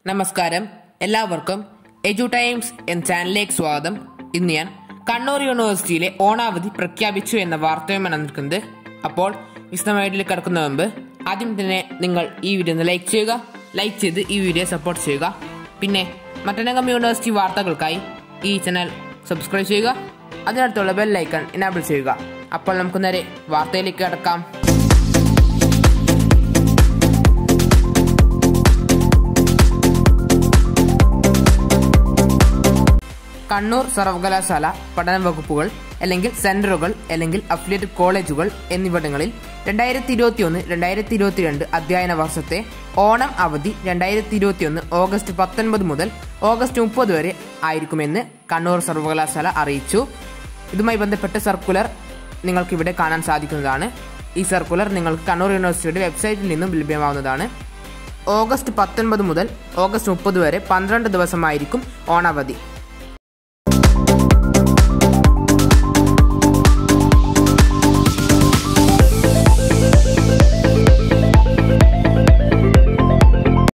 നമസ്കാരം എല്ലാവർക്കും എജു ടൈംസ് എന്ന ചാനലിലേക്ക് സ്വാഗതം ഇന്ന് ഞാൻ കണ്ണൂർ യൂണിവേഴ്സിറ്റിയിലെ ഓണാവധി പ്രഖ്യാപിച്ചു എന്ന വാർത്തയുമാണ് നിൽക്കുന്നത് അപ്പോൾ വിശദമായിട്ട് കിടക്കുന്ന മുമ്പ് ആദ്യം തന്നെ നിങ്ങൾ ഈ വീഡിയോ ഒന്ന് ലൈക്ക് ചെയ്യുക ലൈക്ക് ചെയ്ത് ഈ വീഡിയോ സപ്പോർട്ട് ചെയ്യുക പിന്നെ മറ്റനകം യൂണിവേഴ്സിറ്റി വാർത്തകൾക്കായി ഈ ചാനൽ സബ്സ്ക്രൈബ് ചെയ്യുക അതിനടുത്തുള്ള ബെൽ ഐക്കൺ എനാബിൾ ചെയ്യുക അപ്പോൾ നമുക്ക് നേരെ വാർത്തയിലേക്ക് കിടക്കാം കണ്ണൂർ സർവകലാശാല പഠന വകുപ്പുകൾ അല്ലെങ്കിൽ സെന്ററുകൾ അല്ലെങ്കിൽ അഫിലിയേറ്റഡ് കോളേജുകൾ എന്നിവിടങ്ങളിൽ രണ്ടായിരത്തി ഇരുപത്തിയൊന്ന് രണ്ടായിരത്തി ഇരുപത്തിരണ്ട് അധ്യയന വർഷത്തെ ഓണം അവധി രണ്ടായിരത്തി ഇരുപത്തിയൊന്ന് ഓഗസ്റ്റ് പത്തൊൻപത് മുതൽ ഓഗസ്റ്റ് മുപ്പത് വരെ ആയിരിക്കുമെന്ന് കണ്ണൂർ സർവകലാശാല അറിയിച്ചു ഇതുമായി ബന്ധപ്പെട്ട സർക്കുലർ നിങ്ങൾക്ക് ഇവിടെ കാണാൻ സാധിക്കുന്നതാണ് ഈ സർക്കുലർ നിങ്ങൾക്ക് കണ്ണൂർ യൂണിവേഴ്സിറ്റിയുടെ വെബ്സൈറ്റിൽ നിന്നും ലഭ്യമാവുന്നതാണ് ഓഗസ്റ്റ് പത്തൊൻപത് മുതൽ ഓഗസ്റ്റ് മുപ്പത് വരെ പന്ത്രണ്ട് ദിവസമായിരിക്കും ഓണാവധി